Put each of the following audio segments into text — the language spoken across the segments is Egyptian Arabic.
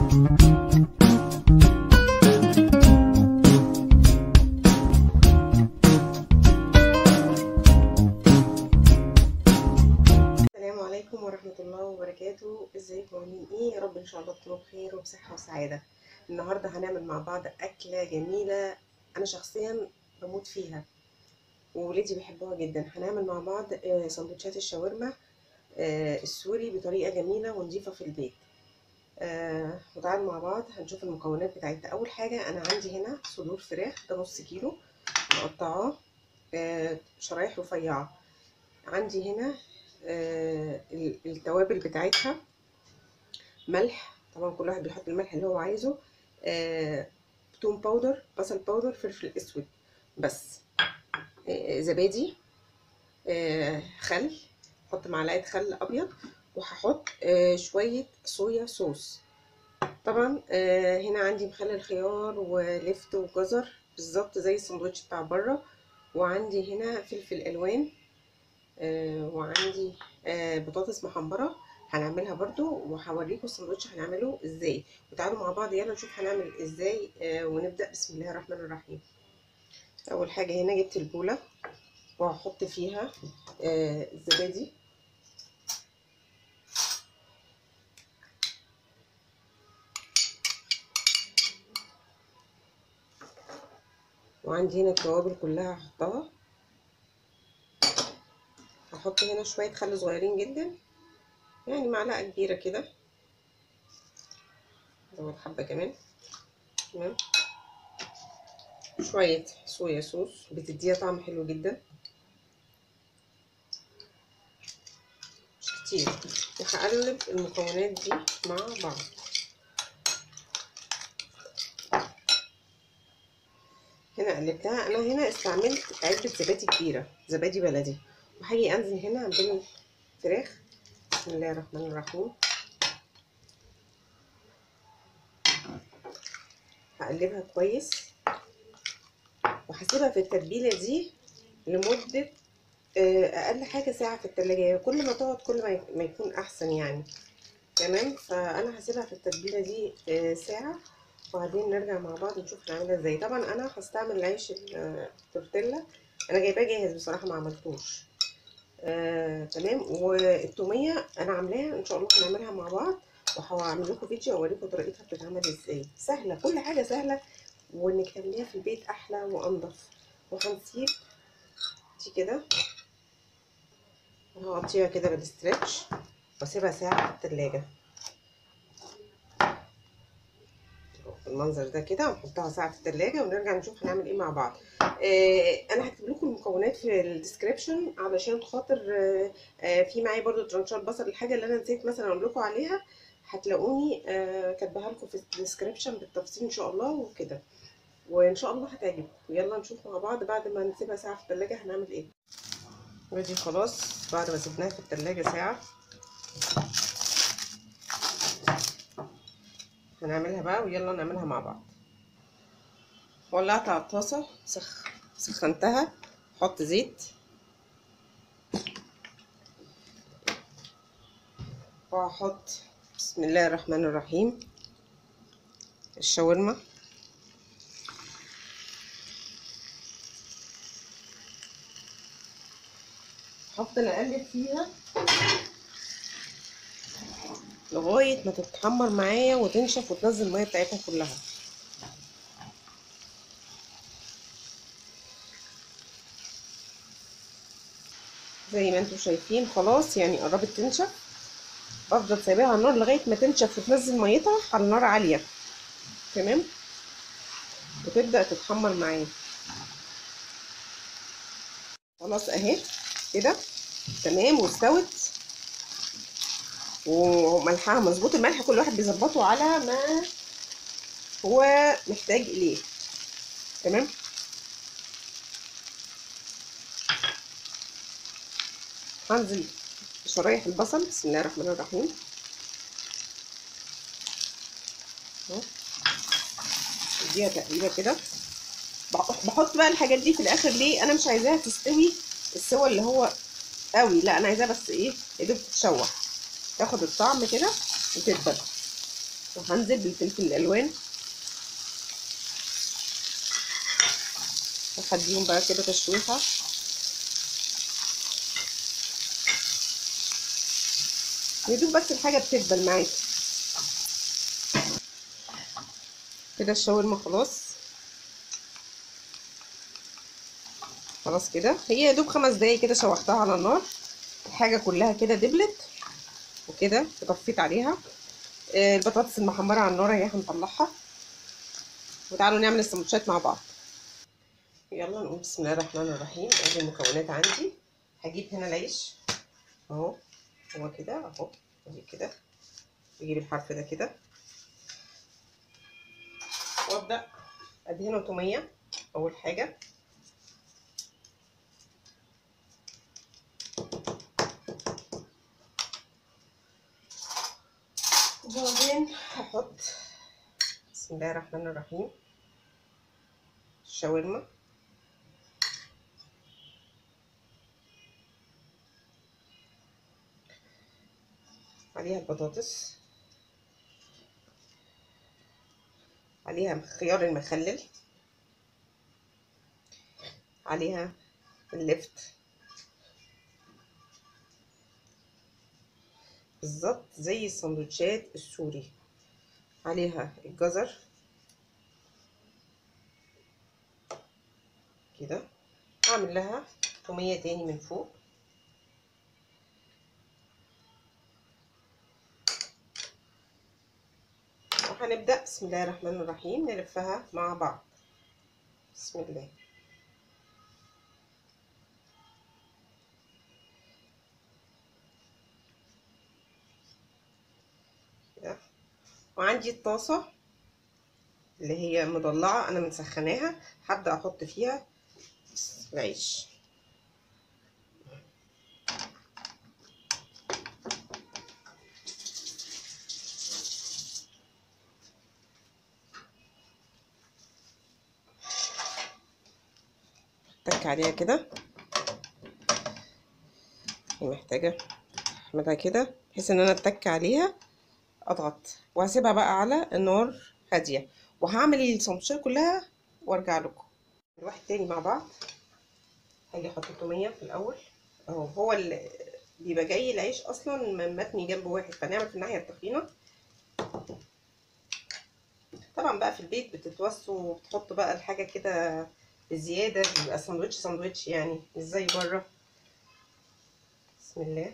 السلام عليكم ورحمة الله وبركاته ازيكم عاملين ايه يا رب ان شاء الله تكونوا بخير وبصحة وسعادة النهاردة هنعمل مع بعض أكلة جميلة أنا شخصيا بموت فيها وولادي بيحبوها جدا هنعمل مع بعض آه، سندوتشات الشاورما آه، السوري بطريقة جميلة ونظيفة في البيت آه، وتعالوا مع بعض هنشوف المكونات بتاعتها أول حاجة أنا عندي هنا صدور فراخ ده نص كيلو مقطعاه آه، شرايح رفيعة عندي هنا آه، ال- التوابل بتاعتها ملح طبعا كل واحد بيحط الملح اللي هو عايزه آه، توم باودر بصل باودر فلفل اسود بس آه، زبادي آه، خل احط معلقه خل ابيض وهحط آه، شويه صويا صوص طبعا آه، هنا عندي مخلل خيار ولفت وجزر بالظبط زي الساندوتش بتاع بره وعندي هنا فلفل الوان آه، وعندي آه، بطاطس محمرة هنعملها برضو وهوريكم الساندوتش هنعمله ازاي وتعالوا مع بعض يلا نشوف هنعمل ازاي آه، ونبدأ بسم الله الرحمن الرحيم اول حاجة هنا جبت البولة وهحط فيها آه، الزبادي وعندي هنا التوابل كلها هحطها هحط هنا شوية خل صغيرين جدا يعني معلقة كبيرة كده زود حبة كمان تمام شوية صويا صوص بتديها طعم حلو جدا مش كتير وهقلب المكونات دي مع بعض هنا قلبتها انا هنا استعملت علبة زبادي كبيرة زبادي بلدي وهاجي انزل هنا بين الفراخ بسم الله الرحمن الرحيم هقلبها كويس وهسيبها في التتبيله دي لمده اقل حاجه ساعه في التلاجة كل ما تقعد كل ما يكون احسن يعني تمام فانا هسيبها في التتبيله دي ساعه وبعدين نرجع مع بعض نشوف هنعملها ازاي طبعا انا هستعمل العيش التورتيلا انا جايباه جاهز بصراحه ما عملتوش آه، تمام والتوميه انا عاملاها ان شاء الله هنعملها مع بعض وهعمل لكم فيديو اوريكم طريقتها بتتعمل ازاي سهله كل حاجه سهله وانك تعمليها في البيت احلى وانضف وهنسيب دي كده وهغطيها كده بالاسترتش واسيبها ساعه في التلاجة المنظر ده كده ونحطها ساعه في التلاجة ونرجع نشوف هنعمل ايه مع بعض آه انا هكتب لكم المكونات في الديسكريبشن علشان خاطر آه آه في معايا برضو ترانشات بصل الحاجه اللي انا نسيت مثلا اقول لكم عليها هتلاقوني كاتباها لكم في الديسكريبشن بالتفصيل ان شاء الله وكده وان شاء الله هتعجبكم يلا نشوف مع بعض بعد ما نسيبها ساعه في التلاجة هنعمل ايه ودي خلاص بعد ما سيبناها في التلاجة ساعه هنعملها بقى ويلا نعملها مع بعض ولعت على الطاسه سخ سخنتها احط زيت وهحط بسم الله الرحمن الرحيم الشاورما هفضل اقلب فيها لغايه ما تتحمر معايا وتنشف وتنزل الميه بتاعتها كلها زي ما انتم شايفين خلاص يعني قربت تنشف بفضل سايباها على النار لغايه ما تنشف وتنزل ميتها على نار عاليه تمام وتبدا تتحمر معايا خلاص اهي كده تمام واستوت وملحها مظبوط الملح كل واحد بيظبطه على ما هو محتاج اليه تمام هنزل شرايح البصل بسم الله الرحمن الرحيم اديها تقريبا كده بحط بقى الحاجات دي في الاخر ليه انا مش عايزاها تستوي السوى اللي هو قوي لا انا عايزاها بس ايه يا دوب تتشوح تاخد الطعم كده وتدبل وهنزل بالفلفل الالوان وهديهم بقى كده تشويحه يدوب بس الحاجه بتدبل معاكي كده الشاورما خلاص خلاص كده هي يا دوب خمس دقايق كده شوحتها على النار الحاجه كلها كده دبلت وكده وطفيت عليها آه، البطاطس المحمره على النار اهي هنطلعها وتعالوا نعمل السندوتشات مع بعض يلا نقول بسم الله الرحمن الرحيم ادي المكونات عندي هجيب هنا العيش اهو هو كده اهو ادي كده يجيب الحرف ده كده وابدا ادهنه توميه اول حاجه وبعدين هحط بسم الله الرحمن الرحيم الشاورما عليها البطاطس عليها الخيار المخلل عليها اللفت بالظبط زي السندوتشات السوري عليها الجزر كده هعمل لها تومية تاني من فوق وهنبدأ بسم الله الرحمن الرحيم نلفها مع بعض بسم الله كده وعندي الطاسة اللي هي مضلعة أنا مسخناها هبدأ أحط فيها العيش اتك عليها كده هي محتاجة اعملها كده بحيث ان انا اتك عليها اضغط وهسيبها بقى على النار هادية وهعمل السندوتشات كلها وارجع لكم واحد تاني مع بعض هاجي احط التومية في الاول اهو هو اللي بيبقى جاي العيش اصلا متني جنب واحد فنعمل في الناحية التخينة طبعا بقى في البيت بتتوسوا وبتحطوا بقى الحاجة كده بزيادة بيبقى ساندوتش ساندوتش يعني مش زي بره بسم الله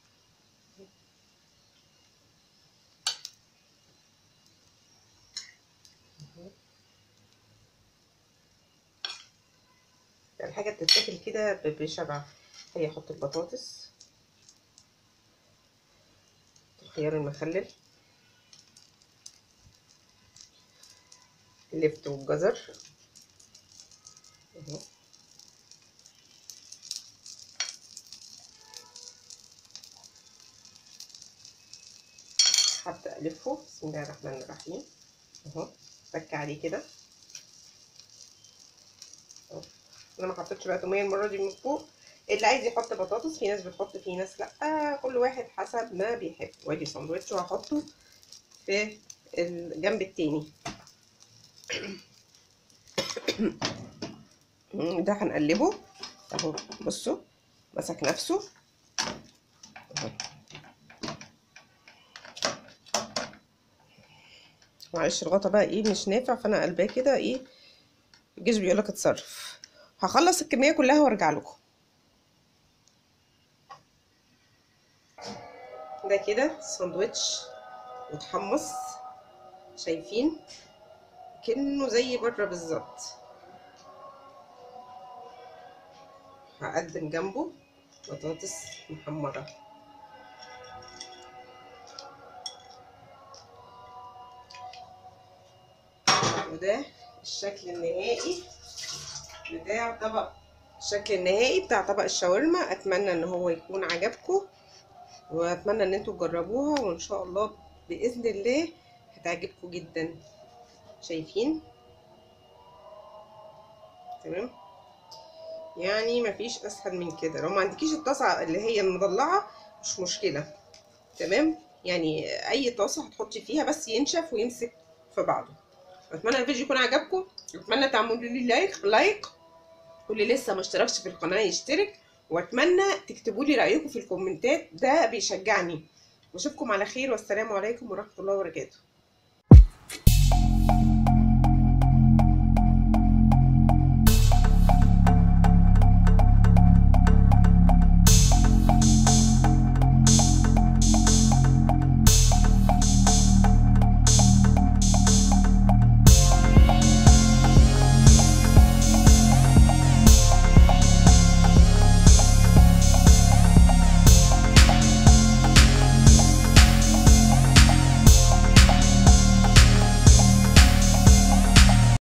الحاجة بتتاكل كده بشبع هي احط البطاطس الخيار المخلل اللفت والجزر اهو هبدأ ألفه بسم الله الرحمن الرحيم اهو بك عليه كده اهو انا ما حطيتش بقى توميه المره دي من فوق اللي عايز يحط بطاطس في ناس بتحط في ناس لا كل واحد حسب ما بيحب وادي ساندوتش وهحطه في الجنب التاني ده هنقلبه اهو بصوا مسك نفسه اهو معلش الغطا بقى ايه مش نافع فانا قلباه كده ايه الجيش بيقولك اتصرف هخلص الكميه كلها وارجع لكم ده كده ساندوتش متحمص شايفين كأنه زي بره بالظبط هقدم جنبه بطاطس محمرة وده الشكل النهائي بتاع طبق الشكل النهائي بتاع طبق الشاورما اتمنى ان هو يكون عجبكم واتمنى ان انتوا تجربوها وان شاء الله باذن الله هتعجبكم جدا شايفين تمام يعني مفيش اسهل من كده لو ما عندكيش الطاسه اللي هي المضلعه مش مشكله تمام يعني اي طاسه هتحطي فيها بس ينشف ويمسك في بعضه اتمنى الفيديو يكون عجبكم اتمنى تعملوا لي لايك لايك واللي لسه ما اشتركش في القناه يشترك واتمنى تكتبوا لي رايكم في الكومنتات ده بيشجعني واشوفكم على خير والسلام عليكم ورحمه الله وبركاته